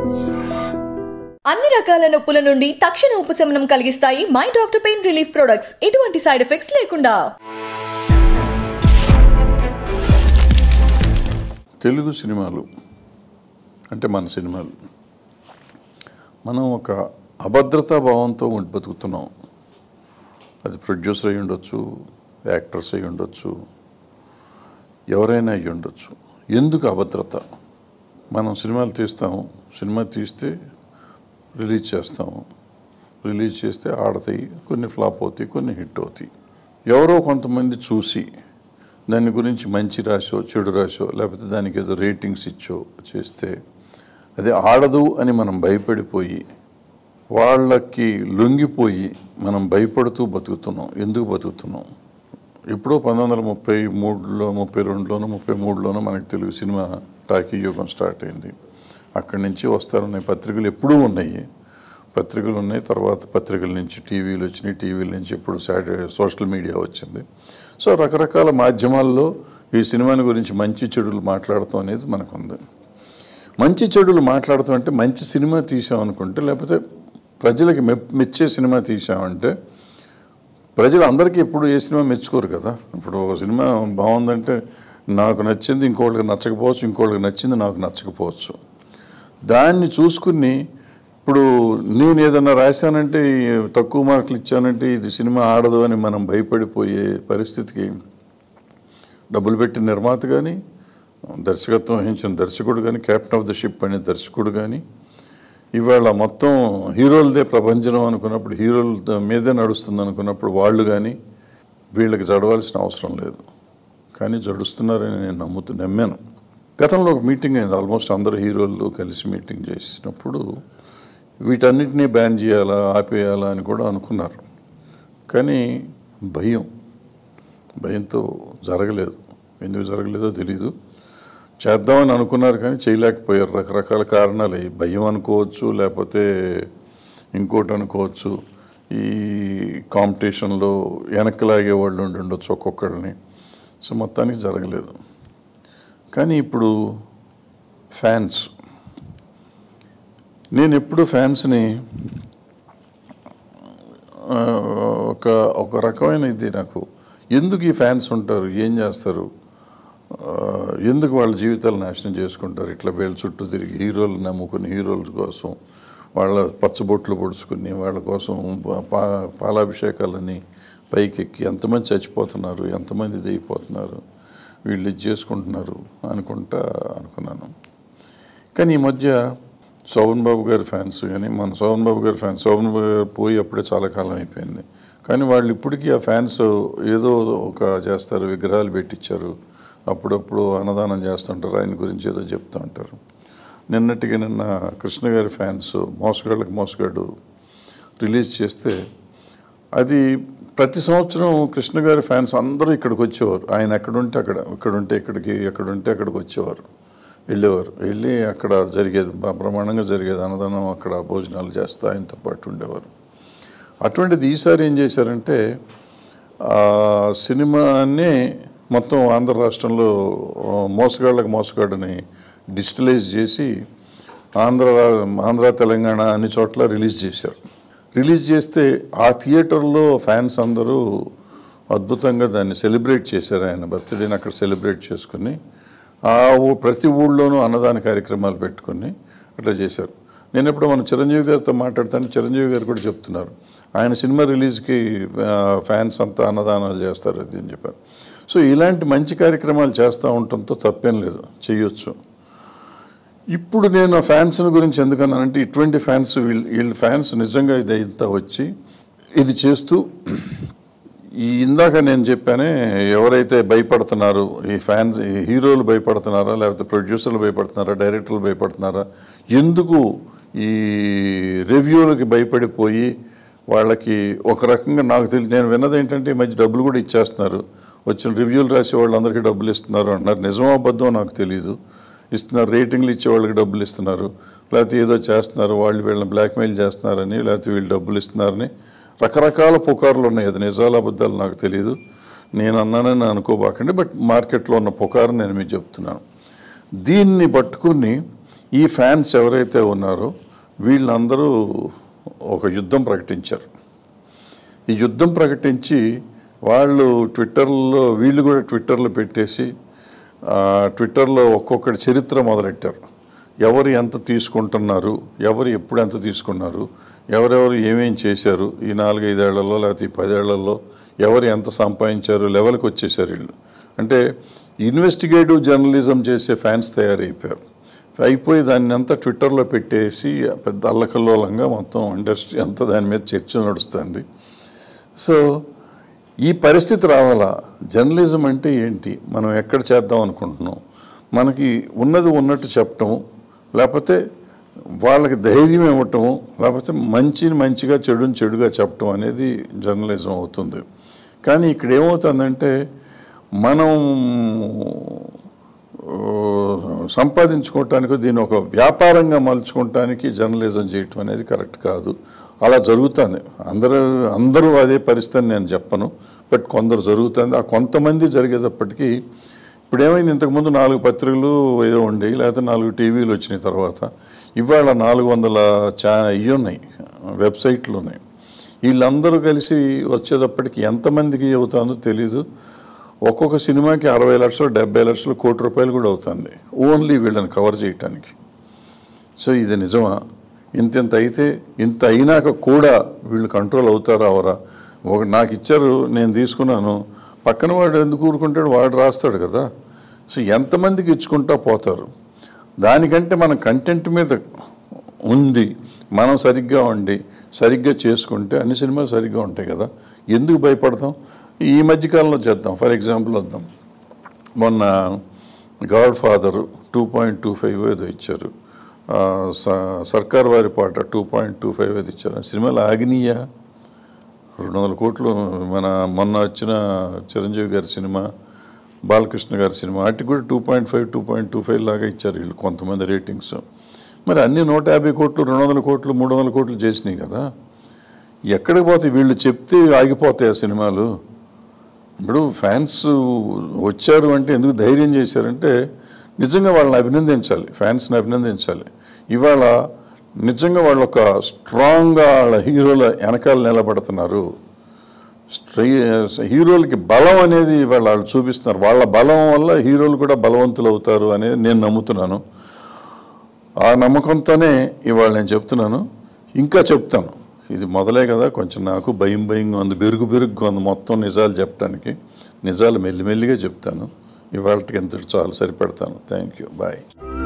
అన్ని రకాల నొప్పుల నుండి తక్షణ ఉపశమనం కలిగిస్తాయి my doctor pain relief products ఎటువంటి సైడ్ ఎఫెక్ట్స్ లేకుండా తెలుగు సినిమాలు అంటే మన సినిమాలు మనం ఒక అభద్రతా భావంతో ఉండి బతుకుతున్నాం అది ప్రొడ్యూసర్ అయి ఉండొచ్చు యాక్టర్స్ అయి ఉండొచ్చు ఎవరైనా అయి ఉండొచ్చు ఎందుకు అభద్రత మనం సినిమాలు తీస్తాము సినిమా తీస్తే రిలీజ్ చేస్తాము రిలీజ్ చేస్తే ఆడతాయి కొన్ని ఫ్లాప్ అవుతాయి కొన్ని హిట్ అవుతాయి ఎవరో కొంతమంది చూసి దాని గురించి మంచి రాసో చెడు రాసో లేకపోతే దానికి ఏదో రేటింగ్స్ ఇచ్చో చేస్తే అది ఆడదు అని మనం భయపడిపోయి వాళ్ళకి లొంగిపోయి మనం భయపడుతూ బతుకుతున్నాం ఎందుకు బతుకుతున్నాం ఎప్పుడో పంతొమ్మిది వందల ముప్పై మూడులో ముప్పై రెండులోనో ముప్పై మూడులోనో మనకి తెలుగు సినిమా టాకీ యుగం స్టార్ట్ అయింది అక్కడి నుంచి వస్తారనే పత్రికలు ఎప్పుడూ ఉన్నాయి పత్రికలు ఉన్నాయి తర్వాత పత్రికల నుంచి టీవీలు వచ్చినాయి టీవీల నుంచి ఇప్పుడు సాటర్డే సోషల్ మీడియా వచ్చింది సో రకరకాల మాధ్యమాల్లో ఈ సినిమాని గురించి మంచి చెడులు మాట్లాడటం అనేది మనకు ఉంది మంచి చెడులు మాట్లాడతాం అంటే మంచి సినిమా తీసామనుకుంటే లేకపోతే ప్రజలకి మె మెచ్చే సినిమా తీసామంటే ప్రజలు అందరికీ ఎప్పుడు ఏ సినిమా మెచ్చుకోరు కదా ఇప్పుడు ఒక సినిమా బాగుందంటే నాకు నచ్చింది ఇంకోళ్ళకి నచ్చకపోవచ్చు ఇంకోళ్ళకి నచ్చింది నాకు నచ్చకపోవచ్చు దాన్ని చూసుకుని ఇప్పుడు నేను ఏదన్నా రాశానంటే ఈ తక్కువ మార్కులు ఇచ్చానంటే ఇది సినిమా ఆడదు అని మనం భయపడిపోయే పరిస్థితికి డబ్బులు పెట్టిన నిర్మాత కానీ దర్శకత్వం వహించిన దర్శకుడు కానీ కెప్టెన్ ఆఫ్ ద షిప్ అనే దర్శకుడు కానీ ఇవాళ మొత్తం హీరోలదే ప్రపంచం అనుకున్నప్పుడు హీరోల మీదే నడుస్తుంది అనుకున్నప్పుడు వాళ్ళు కానీ వీళ్ళకి జడవలసిన అవసరం లేదు కానీ జడుస్తున్నారని నేను నమ్ముతూ నమ్మాను గతంలో ఒక మీటింగ్ అయింది ఆల్మోస్ట్ అందరు హీరోలు కలిసి మీటింగ్ చేసినప్పుడు వీటన్నిటినీ బ్యాన్ చేయాలా ఆపేయాలా అని కూడా అనుకున్నారు కానీ భయం భయంతో జరగలేదు ఎందుకు జరగలేదో తెలీదు చేద్దామని అనుకున్నారు కానీ చేయలేకపోయారు రకరకాల కారణాలు అయ్యి భయం అనుకోవచ్చు లేకపోతే ఇంకోటి అనుకోవచ్చు ఈ కాంపిటీషన్లో వెనక్కి లాగే వాళ్ళు ఉండి ఉండొచ్చు ఒక్కొక్కళ్ళని సో మొత్తానికి జరగలేదు కానీ ఇప్పుడు ఫ్యాన్స్ నేను ఎప్పుడు ఫ్యాన్స్ని ఆ, ఒక ఒక రకమైన ఇది నాకు ఎందుకు ఈ ఫ్యాన్స్ ఉంటారు ఏం చేస్తారు ఆ, ఎందుకు వాళ్ళ జీవితాలు నాశనం చేసుకుంటారు ఇట్లా వీళ్ళ చుట్టూ తిరిగి హీరోలు నమ్ముకుని హీరోల కోసం వాళ్ళ పచ్చబొట్లు పొడుచుకుని వాళ్ళ కోసం పా పాలాభిషేకాలని పైకెక్కి ఎంతమంది చచ్చిపోతున్నారు ఎంతమంది ఇది అయిపోతున్నారు వీళ్ళు ఇది చేసుకుంటున్నారు అనుకుంటా అనుకున్నాను కానీ ఈ మధ్య శోభన్ బాబు గారి ఫ్యాన్స్ కానీ మన శోభన్ బాబు గారి ఫ్యాన్స్ శోభన్ బాబు గారు పోయి అప్పుడే చాలా కాలం అయిపోయింది కానీ వాళ్ళు ఇప్పటికీ ఆ ఫ్యాన్స్ ఏదో ఒక చేస్తారు విగ్రహాలు పెట్టించారు అప్పుడప్పుడు అన్నదానం చేస్తుంటారు ఆయన గురించి ఏదో చెప్తూ ఉంటారు నిన్నటికి నిన్న కృష్ణ గారి ఫ్యాన్స్ మోసగాళ్ళకి మోసగాడు రిలీజ్ చేస్తే అది ప్రతి సంవత్సరం కృష్ణ గారి ఫ్యాన్స్ అందరూ ఇక్కడికి వచ్చేవారు ఆయన ఎక్కడుంటే అక్కడ ఇక్కడుంటే ఇక్కడికి ఎక్కడుంటే అక్కడికి వచ్చేవారు వెళ్ళేవారు వెళ్ళి అక్కడ జరిగేది బా- బ్రహ్మాండంగా జరిగేది అన్నదానం అక్కడ భోజనాలు చేస్తూ ఆయనతో పాటు ఉండేవారు అటువంటిది ఈసారి ఏం చేశారంటే ఆ సినిమాని మొత్తం ఆంధ్ర రాష్ట్రంలో ఆ, మోసగాళ్ళకి మోసగాడని డిజిటలైజ్ చేసి ఆంధ్ర ఆంధ్ర తెలంగాణ అన్ని చోట్ల రిలీజ్ చేశారు రిలీజ్ చేస్తే ఆ థియేటర్లో ఫ్యాన్స్ అందరూ అద్భుతంగా దాన్ని సెలబ్రేట్ చేశారు ఆయన బర్త్డేని అక్కడ సెలబ్రేట్ చేసుకుని ఆ ఊ- ప్రతి ఊళ్ళోనూ అన్నదాన కార్యక్రమాలు పెట్టుకుని అట్లా చేశారు నేను ఎప్పుడు మన చిరంజీవి గారితో మాట్లాడుతాను చిరంజీవి గారు కూడా చెప్తున్నారు ఆయన సినిమా రిలీజ్కి ఆ, ఫ్యాన్స్ అంతా అన్నదానాలు చేస్తారు అది అని చెప్పారు సో ఇలాంటి మంచి కార్యక్రమాలు చేస్తూ ఉండటంతో తప్పేం లేదు చేయొచ్చు ఇప్పుడు నేను ఆ ఫ్యాన్స్ గురించి ఎందుకన్నానంటే ఇటువంటి ఫ్యాన్స్ వీళ్ళు వీళ్ళ ఫ్యాన్స్ నిజంగా ఇది ఇంత వచ్చి ఇది చేస్తూ ఈ ఇందాక నేను చెప్పానే ఎవరైతే భయపడుతున్నారు ఈ ఫ్యాన్స్ ఈ హీరోలు భయపడుతున్నారా లేకపోతే ప్రొడ్యూసర్లు భయపడుతున్నారా డైరెక్టర్లు భయపడుతున్నారా ఎందుకు ఈ రివ్యూలకి భయపడిపోయి వాళ్ళకి ఒక రకంగా నాకు తెలిసి నేను విన్నది ఏంటంటే ఈ మధ్య డబ్బులు కూడా ఇచ్చేస్తున్నారు వచ్చిన రివ్యూలు రాసే వాళ్ళందరికీ డబ్బులు ఇస్తున్నారు అంటున్నారు నిజమో అబద్ధమో నాకు తెలియదు ఇస్తున్నారు రేటింగ్లు ఇచ్చే వాళ్ళకి డబ్బులు ఇస్తున్నారు లేకపోతే ఏదో చేస్తున్నారు వాళ్ళు వీళ్ళని బ్లాక్మెయిల్ చేస్తున్నారని లేకపోతే వీళ్ళు డబ్బులు ఇస్తున్నారని రకరకాల పుకార్లు ఉన్నాయి అది నిజాలు అబద్ధాలు నాకు తెలియదు నేను అన్నానని అనుకోబాకండి బట్ మార్కెట్లో ఉన్న పుకారు నేను మీకు చెప్తున్నాను దీన్ని పట్టుకుని ఈ ఫ్యాన్స్ ఎవరైతే ఉన్నారో వీళ్ళందరూ ఒక యుద్ధం ప్రకటించారు ఈ యుద్ధం ప్రకటించి వాళ్ళు ట్విట్టర్లో వీళ్ళు కూడా ట్విట్టర్లో పెట్టేసి ఆ, ట్విట్టర్లో ఒక్కొక్కటి చరిత్ర మొదలెట్టారు ఎవరు ఎంత తీసుకుంటున్నారు ఎవరు ఎప్పుడు ఎంత తీసుకున్నారు ఎవరెవరు ఏమేం చేశారు ఈ నాలుగైదేళ్లలో లేకపోతే ఈ పదేళ్లలో ఎవరు ఎంత సంపాదించారు లెవెల్కి వచ్చేసారు వీళ్ళు అంటే ఇన్వెస్టిగేటివ్ జర్నలిజం చేసే ఫ్యాన్స్ తయారైపోయారు అయిపోయి దాన్ని అంతా ట్విట్టర్లో పెట్టేసి పెద్ద అల్లకల్లోలంగా మొత్తం ఇండస్ట్రీ అంతా దాని మీద చర్చ నడుస్తుంది సో ఈ పరిస్థితి రావాలా జర్నలిజం అంటే ఏంటి మనం ఎక్కడ చేద్దాం అనుకుంటున్నాం మనకి ఉన్నది ఉన్నట్టు చెప్పటము లేకపోతే వాళ్ళకి ధైర్యం ఇవ్వటము లేకపోతే మంచిని మంచిగా చెడుని చెడుగా చెప్పటం అనేది జర్నలిజం అవుతుంది కానీ ఇక్కడ ఏమవుతుందంటే మనం ఆ, సంపాదించుకోవటానికి దీన్ని ఒక వ్యాపారంగా మలుచుకోవటానికి జర్నలిజం చేయటం అనేది కరెక్ట్ కాదు అలా జరుగుతుంది అందరూ అందరూ అదే పరిస్థితి అని నేను చెప్పను బట్ కొందరు జరుగుతుంది ఆ కొంతమంది జరిగేటప్పటికీ ఇప్పుడు ఏమైంది ఇంతకుముందు నాలుగు పత్రికలు ఏదో ఉండి లేకపోతే నాలుగు టీవీలు వచ్చిన తర్వాత ఇవాళ నాలుగు వందల చా ఇవి ఉన్నాయి వెబ్సైట్లు ఉన్నాయి వీళ్ళందరూ కలిసి వచ్చేటప్పటికి ఎంతమందికి అవుతుందో తెలీదు ఒక్కొక్క సినిమాకి అరవై లక్షలు డెబ్బై లక్షలు కోటి రూపాయలు కూడా అవుతుంది ఓన్లీ వీళ్ళని కవర్ చేయటానికి సో ఇది నిజమా ఇంత ఇంత అయితే ఇంత అయినాక కూడా వీళ్ళు కంట్రోల్ అవుతారా అవరా ఒక నాకు ఇచ్చారు నేను తీసుకున్నాను పక్కన వాడు ఎందుకు ఊరుకుంటాడు వాడు రాస్తాడు కదా సో ఎంతమందికి ఇచ్చుకుంటా పోతారు దానికంటే మన కంటెంట్ మీద ఉంది మనం సరిగ్గా ఉండి సరిగ్గా చేసుకుంటే అన్ని సినిమాలు సరిగ్గా ఉంటాయి కదా ఎందుకు భయపడతాం ఈ మధ్యకాలంలో చేద్దాం ఫర్ ఎగ్జాంపుల్ వద్దాం మొన్న god father two point two five ఏదో ఇచ్చారు ఆ, స- సర్కార్ వారి పాట టూ పాయింట్ టూ ఫైవ్ ఏదో ఇచ్చారు ఆ సినిమాలు ఆగినీయా రెండు వందల కోట్లు మన మొన్న వచ్చిన చిరంజీవి గారి సినిమా బాలకృష్ణ గారి సినిమా వాటికి కూడా two point five two point two five లాగా ఇచ్చారు వీళ్ళు కొంతమంది రేటింగ్స్ మరి అన్ని నూట యాభై కోట్లు రెండు వందల కోట్లు మూడు వందల కోట్లు చేసినాయి కదా ఎక్కడికి పోతాయి వీళ్ళు చెప్తే ఆగిపోతాయి ఆ సినిమాలు ఇప్పుడు ఫ్యాన్స్ వచ్చారు అంటే ఎందుకు ధైర్యం చేశారంటే నిజంగా వాళ్ళని అభినందించాలి ఫ్యాన్స్ని అభినందించాలి ఇవాళ నిజంగా వాళ్ళు ఒక స్ట్రాంగ్గా వాళ్ళ హీరోల వెనకాల నిలబడుతున్నారు స్ట్రై హీరోలకి బలం అనేది ఇవాళ వాళ్ళు చూపిస్తున్నారు వాళ్ళ బలం వల్ల హీరోలు కూడా బలవంతులు అవుతారు అనేది నేను నమ్ముతున్నాను ఆ నమ్మకంతోనే ఇవాళ నేను చెప్తున్నాను ఇంకా చెప్తాను ఇది మొదలే కదా కొంచెం నాకు భయం భయంగా ఉంది బెరుగు బెరుగుగా ఉంది మొత్తం నిజాలు చెప్పడానికి నిజాలు మెల్లిమెల్లిగా చెప్తాను ఇవాళకి ఎంత చాలు సరిపెడతాను థ్యాంక్ యూ బాయ్